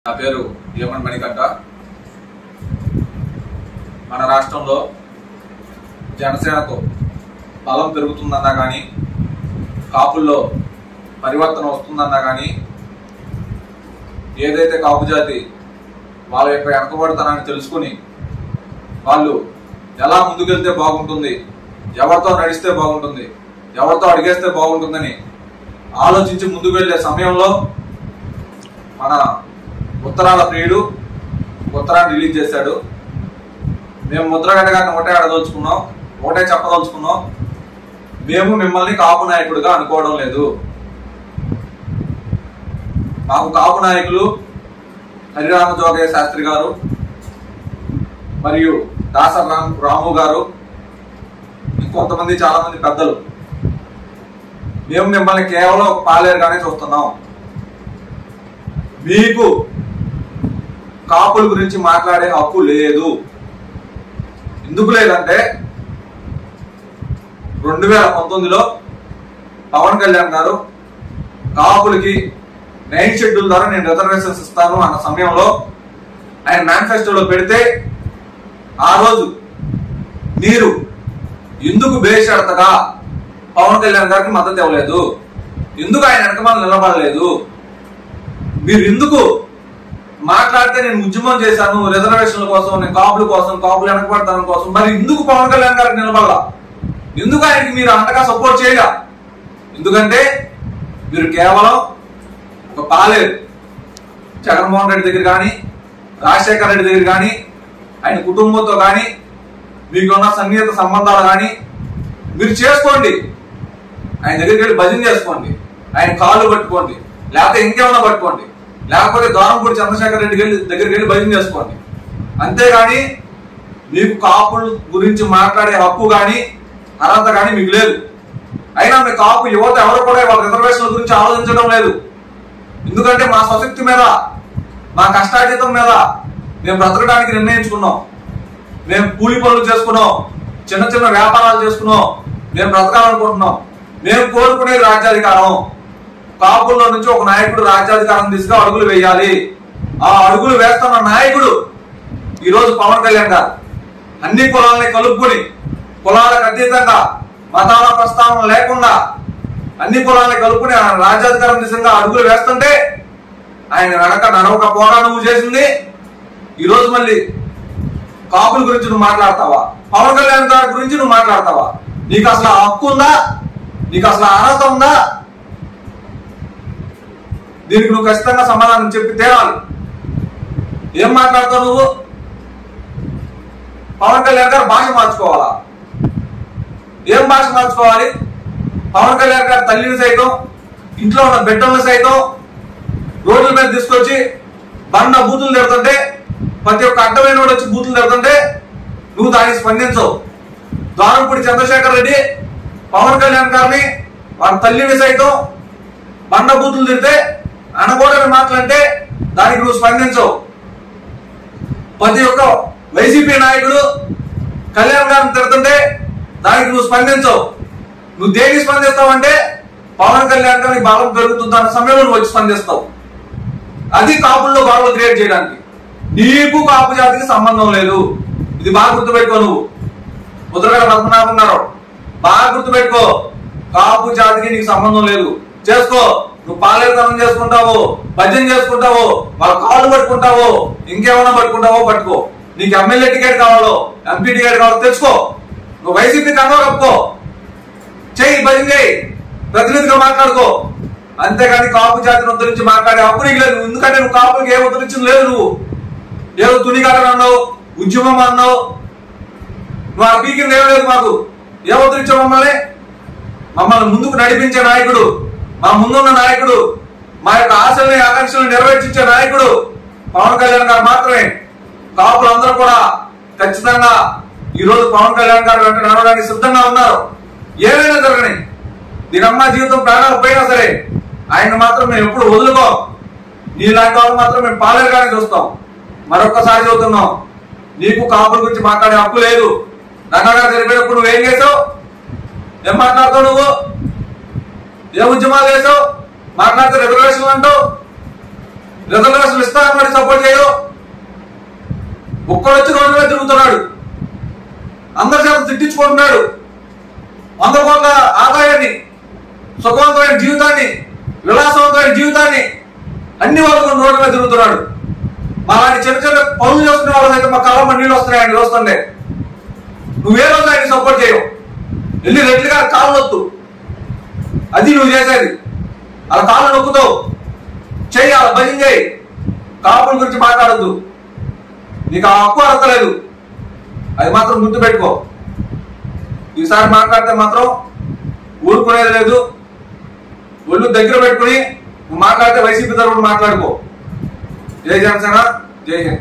నా పేరు ఏమన్ మణికంఠ మన రాష్ట్రంలో జనసేనకు బలం పెరుగుతుందన్నా కానీ కాపుల్లో పరివర్తన వస్తుందన్నా కానీ ఏదైతే కాపు జాతి వాళ్ళ యొక్క వెనకబడతనాన్ని తెలుసుకుని వాళ్ళు ఎలా ముందుకెళ్తే బాగుంటుంది ఎవరితో నడిస్తే బాగుంటుంది ఎవరితో అడిగేస్తే బాగుంటుందని ఆలోచించి ముందుకు వెళ్ళే సమయంలో మన ఉత్తరాల ప్రియుడు ఉత్తరాన్ని రిలీజ్ చేశాడు మేము ముద్రగడ్డ గారిని ఒకటే అడదలుచుకున్నాం ఒకటే చెప్పదలుచుకున్నాం మేము మిమ్మల్ని కాపు నాయకుడిగా అనుకోవడం లేదు మాకు కాపు నాయకులు హరిరామ జోగయ్య శాస్త్రి గారు మరియు దాసర్ రామ్ రాము గారు ఇంకొంతమంది చాలా మంది పెద్దలు మేము మిమ్మల్ని కేవలం ఒక పాలేరుగానే చూస్తున్నాం మీకు కాపుల గురించి మాట్లాడే హక్కు లేదు ఎందుకు లేదంటే రెండు వేల పంతొమ్మిదిలో పవన్ కళ్యాణ్ గారు కాపులకి నైన్ షెడ్యూల్ ద్వారా నేను రిజర్వేషన్స్ ఇస్తాను అన్న సమయంలో ఆయన మేనిఫెస్టోలో పెడితే ఆ రోజు మీరు ఎందుకు బేషరతగా పవన్ కళ్యాణ్ గారికి మద్దతు ఇవ్వలేదు ఎందుకు ఆయన వెనకమాల నిలబడలేదు మీరు ఎందుకు మాట్లాడితే నేను ఉద్యమం చేశాను రిజర్వేషన్ల కోసం నేను కాపుల కోసం కాపులు వెనకబడతాను కోసం మరి ఎందుకు పవన్ కళ్యాణ్ గారికి నిలబడాల ఎందుకు ఆయనకి మీరు అంతగా సపోర్ట్ చేయగా ఎందుకంటే మీరు కేవలం ఒక పాలేరు జగన్మోహన్ రెడ్డి దగ్గర కానీ రాజశేఖర రెడ్డి దగ్గర కానీ ఆయన కుటుంబంతో కానీ మీకున్న సన్నిహిత సంబంధాలు కానీ మీరు చేసుకోండి ఆయన దగ్గరికి వెళ్ళి భజన చేసుకోండి ఆయన కాళ్ళు పట్టుకోండి లేకపోతే ఇంకేమైనా పట్టుకోండి లేకపోతే దూరంపూడి చంద్రశేఖర్ రెడ్డి వెళ్ళి దగ్గరికి వెళ్ళి భజన చేసుకోండి అంతేగాని మీకు కాపుల గురించి మాట్లాడే హక్కు కానీ అర్హత కానీ మీకు లేదు అయినా మీ కాపు యువత ఎవరు కూడా వాళ్ళ రిజర్వేషన్ల గురించి ఆలోచించడం లేదు ఎందుకంటే మా స్వశక్తి మీద మా కష్టార్జితం మీద మేము బ్రతకడానికి నిర్ణయించుకున్నాం మేము కూలి పనులు చేసుకున్నాం చిన్న చిన్న వ్యాపారాలు చేసుకున్నాం మేము బ్రతకాలనుకుంటున్నాం మేము కోరుకునేది రాజ్యాధికారం కాపుల్లో నుంచి ఒక నాయకుడు రాజ్యాధికారం దిశగా అడుగులు వేయాలి ఆ అడుగులు వేస్తున్న నాయకుడు ఈ రోజు పవన్ కళ్యాణ్ గారు అన్ని కులాలని కలుపుకొని కులాలకు అతీతంగా మతాల ప్రస్తావన లేకుండా అన్ని కులాలని కలుపుకొని ఆయన రాజ్యాధికారం దిశగా అడుగులు వేస్తుంటే ఆయన వెనక నడవకపోవడా నువ్వు చేసింది ఈ రోజు మళ్ళీ కాపుల గురించి నువ్వు మాట్లాడతావా పవన్ కళ్యాణ్ గారి గురించి నువ్వు మాట్లాడతావా నీకు అసలు ఆ హక్కు ఉందా నీకు అసలు ఆ అర్హత ఉందా దీనికి నువ్వు ఖచ్చితంగా సమాధానం చెప్పి తేవాలి ఏం మాట్లాడతావు నువ్వు పవన్ కళ్యాణ్ గారు భాష మార్చుకోవాలా ఏం భాష మార్చుకోవాలి పవన్ కళ్యాణ్ గారి తల్లిని సైతం ఇంట్లో ఉన్న బిడ్డలను సైతం రోడ్ల మీద తీసుకొచ్చి బండ బూతులు తిడుతుంటే ప్రతి ఒక్క అడ్డమైన వాడు వచ్చి బూతులు తిడుతుంటే నువ్వు దానికి స్పందించవు ద్వారంపూడి చంద్రశేఖర్ రెడ్డి పవన్ కళ్యాణ్ గారిని వాళ్ళ తల్లిని సైతం బండ బూతులు తిడితే అనకూడని మాటలంటే దానికి నువ్వు స్పందించవు ప్రతి ఒక్క వైసీపీ నాయకుడు కళ్యాణ్ గారిని తిడుతుంటే దానికి నువ్వు స్పందించవు నువ్వు దేనికి స్పందిస్తావు పవన్ కళ్యాణ్ గారికి బలం పెరుగుతుంది అన్న సమయంలో నువ్వు వచ్చి స్పందిస్తావు అది కాపుల్లో గొడవలు క్రియేట్ చేయడానికి నీకు కాపు జాతికి సంబంధం లేదు ఇది బాగా గుర్తుపెట్టుకో నువ్వు ముద్రగడ పద్మనాభం గారు బాగా గుర్తుపెట్టుకో కాపు జాతికి నీకు సంబంధం లేదు చేసుకో నువ్వు పాలేరుతనం చేసుకుంటావు భజన చేసుకుంటావు వాళ్ళ కాళ్ళు పట్టుకుంటావు ఇంకేమైనా పట్టుకుంటావో పట్టుకో నీకు ఎమ్మెల్యే టికెట్ కావాలో ఎంపీ టికెట్ కావాలో తెచ్చుకో నువ్వు వైసీపీ కన్నా కప్పుకో చెయ్యి భజన చేయి ప్రతినిధిగా మాట్లాడుకో అంతేగాని కాపు జాతిని ఉద్ధరించి మాట్లాడే హక్కు నీకు లేదు ఎందుకంటే నువ్వు కాపులకి ఏ ఉద్ధరించింది లేదు నువ్వు ఏదో తునిగాడని అన్నావు ఉద్యమం అన్నావు నువ్వు ఆ పీకింది ఏం లేదు మాకు ఏ ఉద్ధరించావు మమ్మల్ని మమ్మల్ని ముందుకు నడిపించే నాయకుడు మా ముందున్న నాయకుడు మా యొక్క ఆశల్ని ఆకాంక్షలను నెరవేర్చించే నాయకుడు పవన్ కళ్యాణ్ గారు మాత్రమే కాపులందరూ కూడా ఖచ్చితంగా ఈ రోజు పవన్ కళ్యాణ్ గారు వెంట నడవడానికి సిద్ధంగా ఉన్నారు ఏమైనా జరగని దీని అమ్మ జీవితం ప్రాణాలు పోయినా సరే ఆయన మాత్రం మేము ఎప్పుడు వదులుకో నీలాంటి వాళ్ళు మాత్రం మేము పాలేరుగానే చూస్తాం మరొక్కసారి చెబుతున్నాం నీకు కాపుల గురించి మాట్లాడే హక్కు లేదు రంగగా జరిపేటప్పుడు నువ్వేం చేసావు ఏం మాట్లాడతావు నువ్వు ఏ ఉద్యమాలు చేసావు మాట్లాడితే రిజర్వేషన్ అంటావు రిజర్వేషన్ ఇస్తానని సపోర్ట్ చేయవు ఒక్కడు వచ్చి రోడ్డు మీద తిరుగుతున్నాడు అందరి చేత తిట్టించుకుంటున్నాడు వంద కోట్ల ఆదాయాన్ని సుఖవంతమైన జీవితాన్ని విలాసవంతమైన జీవితాన్ని అన్ని వాళ్ళకు రోడ్డు మీద తిరుగుతున్నాడు మా లాంటి చిన్న చిన్న పనులు చేసుకునే వాళ్ళకి అయితే మా కళ్ళ నీళ్ళు వస్తున్నాయండి వస్తుండే నువ్వే రోజు ఆయన సపోర్ట్ చేయవు వెళ్ళి రెడ్లు గారు కాళ్ళు నొత్తు అది నువ్వు చేసేది అలా కాళ్ళు నొక్కుతావు చెయ్యి అలా భజన చేయి కాపుల గురించి మాట్లాడద్దు నీకు ఆ హక్కు అర్హత లేదు అది మాత్రం గుర్తు పెట్టుకో ఈసారి మాట్లాడితే మాత్రం ఊరుకునేది లేదు ఒళ్ళు దగ్గర పెట్టుకుని నువ్వు మాట్లాడితే వైసీపీ తరఫున మాట్లాడుకో జై జనసేన జై హింద్